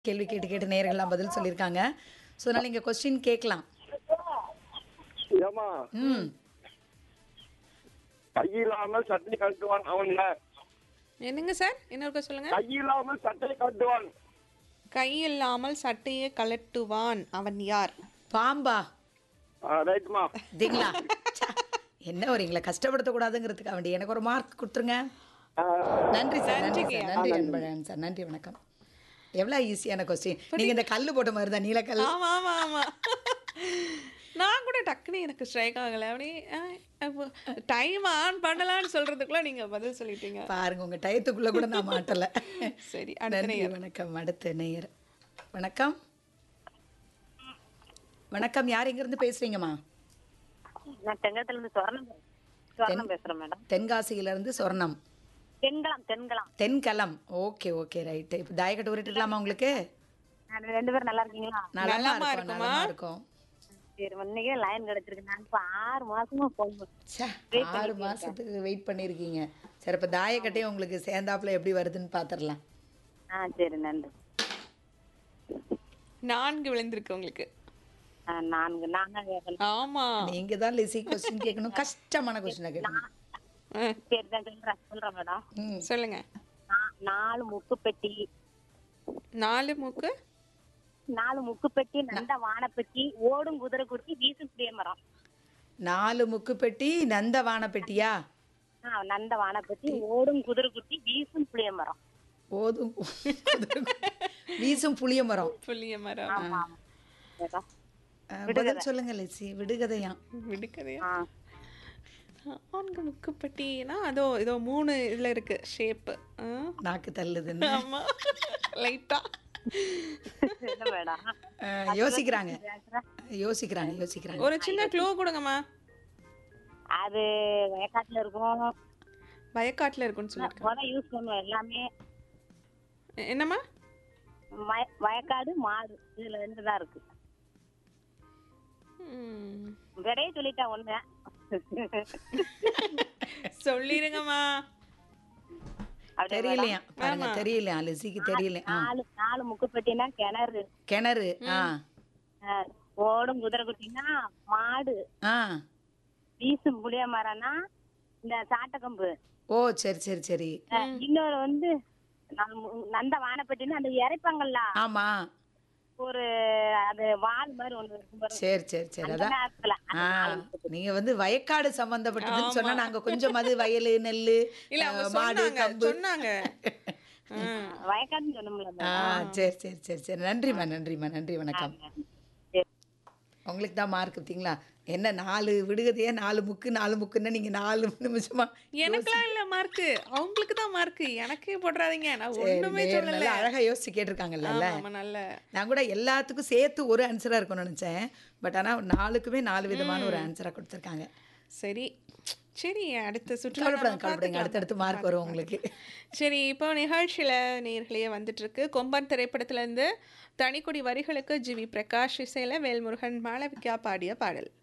கேள்வி கேட்டு கேட்டு நேயர்கள்லாம் பதில் சொல்லியிருக்காங்க ஸோ அதனால நீங்க கொஸ்டின் கேட்கலாம் ஏமா ம் கையில்லாமல் சட்டை கட்டுவான் அவன் என்னங்க சார் இன்னொருக்க சொல்லுங்க கையில்லாமல் சட்டை கட்டுவான் கை இல்லாமல் சட்டையை கலட்டுவான் அவன் யார் பாம்பா ரைட்மா இதுங்களா ச்சே, என்ன வரீங்களா கஷ்டப்படுத்தக்கூடாதுங்கிறதுக்காக வேண்டி எனக்கு ஒரு மார்க் கொடுத்துருங்க நன்றி சார் நன்றி சார் நன்றி அன்பழகன் சார் நன்றி வணக்கம் எவ்வளோ ஈஸியான கொஸ்டின் நீங்க இந்த கல்லு போட்ட மாதிரி தான் நீலக்கல் ஆமா ஆமா ஆமா நான் கூட டக்குன்னு எனக்கு ஸ்ட்ரைக் ஆகல அப்படியே டைம் ஆன் பண்ணலாம்னு சொல்றதுக்குள்ள நீங்க பதில் சொல்லிட்டீங்க பாருங்க உங்க டயத்துக்குள்ள கூட நான் மாட்டல சரி அடுத்த நன்றி வணக்கம் அடுத்த நேயர் வணக்கம் வணக்கம் யார் எங்கிருந்து பேசுறீங்கம்மா நான் தெங்கத்துல இருந்து சொர்ணம் சொர்ணம் பேசுறேன் மேடம் தென்காசியில இருந்து சொர்ணம் தென்கலாம் தென்கலாம் தென்கலம் ஓகே ஓகே ரைட்டு இப்போ தாயக்கட்டு உருட்டுலாமா உங்களுக்கு நான் ரெண்டு பேரும் நல்லா இருக்கீங்களா நலமா நலமா இருக்கும் நலமா இருக்கும் சரி இன்னைக்கே லைன் கிடைச்சிருக்கு நான் இப்ப ஆறு மாசமா போன் ச்சே, ஆறு மாசத்துக்கு வெயிட் பண்ணிருக்கீங்க சரி இப்போ தாயக்கட்டையும் உங்களுக்கு சேர்ந்தாப்புல எப்படி வருதுன்னு பாத்திரலாம் ஆ சரி நன்றி நான்கு விழுந்திருக்கு உங்களுக்கு ஆ, நான்கு நான் தான் கேட்கணும் ஆமா நீங்க தான் லிசி கொஸ்டின் கேட்கணும் கஷ்டமான கொஸ்டினை கேட்கணும் ஆ, சரி தான் சொல்றேன் சொல்றேன் மேடம் ம் சொல்லுங்க நா- நாலு முக்கு பெட்டி நாலு மூக்கு நாலு முக்கு பெட்டி நந்த வானப்பெட்டி ஓடும் குதிரை குட்டி வீசும் புளிய மரம் நாலு முக்கு பெட்டி நந்தவான பெட்டியா ஆ, நந்த வானப்பெட்டி ஓடும் குதிரை குட்டி வீசும் புளிய மரம் போதும் வீசும் புளிய மரம் புளிய மரம் ஆமா ஆமா மேடம். அஹ், பதில் சொல்லுங்க லிசி விடுகதையா விடுக்கதையா ஆ நான்கு முக்குப்பட்டினா அதோ இதோ மூணு இதுல இருக்கு ஷேப்பு நாக்கு தள்ளுதுன்னு ஆமா லைட்டா என்ன மேடம் அஹ், யோசிக்கிறாங்க யோசிக்கிறாங்க யோசிக்கிறாங்க ஒரு சின்ன க்ளூ கொடுங்கம்மா அது வயக்காட்டுல இருக்கும் வயக்காட்டுல இருக்குன்னு சொல்லிருக்கேன் முத யூஸ் பண்ணுவோம் எல்லாமே என்னம்மா வய- வயக்காடு மாடு இதுல ரெண்டு தான் இருக்கு ம், விடையே சொல்லிட்டேன் ஒண்ணு சொல்லிருங்கம்மா அப்படியே தெரியலையா பாருங்க தெரியலையா லிசிக்கு தெரியல ஆ நாலு நாலு முக்கு பெட்டினா கிணறு கிணறு ஆ அஹ், ஓடும் குதிரை குட்டினா மாடு ஆ வீசும் புளிய மரம்னா இந்த சாட்டக்கம்பு ஓ சரி சரி சரி அஹ், இன்னொரு வந்து நம்ம நந்த வானப்பட்டினா அந்த இறைப்பாங்கல்ல ஆமா ஒரு அது வால் மாதிரி ஒண்ணு இருக்கும் பாருங்க. சரி சரி சரி அந்த அதான் நேரத்துல ஆ நீங்க வந்து வயக்காடு சம்பந்தப்பட்டதுன்னு சொன்னா நாங்க கொஞ்சம் அது வயலு நெல்லு இல்ல அவங்க அஹ், மாடு சொன்னாங்க கம்பு சொன்னாங்க ம். வயக்காடுன்னு சொன்னோம்ல ஆ சரி சரி சரி சரி நன்றிம்மா நன்றிம்மா நன்றி வணக்கம் சரி. உங்களுக்கு தான் மார்க் பார்த்தீங்களா என்ன நாலு விடுகதையே நாலு முக்கு நாலு முக்குன்னா நீங்க நாலு நிமிஷமா எனக்கெல்லாம் இல்ல மார்க்கு அவங்களுக்கு தான் மார்க்கு எனக்கே போடுறாதீங்க நான் ஒண்ணுமே நேர் சொல்லல நல்லா அழகா யோசிச்சு கேட்டிருக்காங்கல்ல ஆமா நல்ல நான் கூட எல்லாத்துக்கும் சேர்த்து ஒரு ஆன்சரா இருக்கும்னு நினைச்சேன் பட் ஆனா நாலுக்குமே நாலு விதமான ஒரு ஆன்சரா கொடுத்துருக்காங்க சரி சரி அடுத்த சுற்றுலா கவலைப்படாங்க நம்ம கவலைப்படாங்க பார்த்துக்கலாம். அடுத்தடுத்து மார்க் வரும் உங்களுக்கு சரி இப்போ நிகழ்ச்சியில் நேர்களே வந்துட்டு இருக்கு கொம்பன் திரைப்படத்துல இருந்து தனிக்குடி வரிகளுக்கு ஜி வி பிரகாஷ் இசையில வேல்முருகன் மாளவிகா பாடிய பாடல்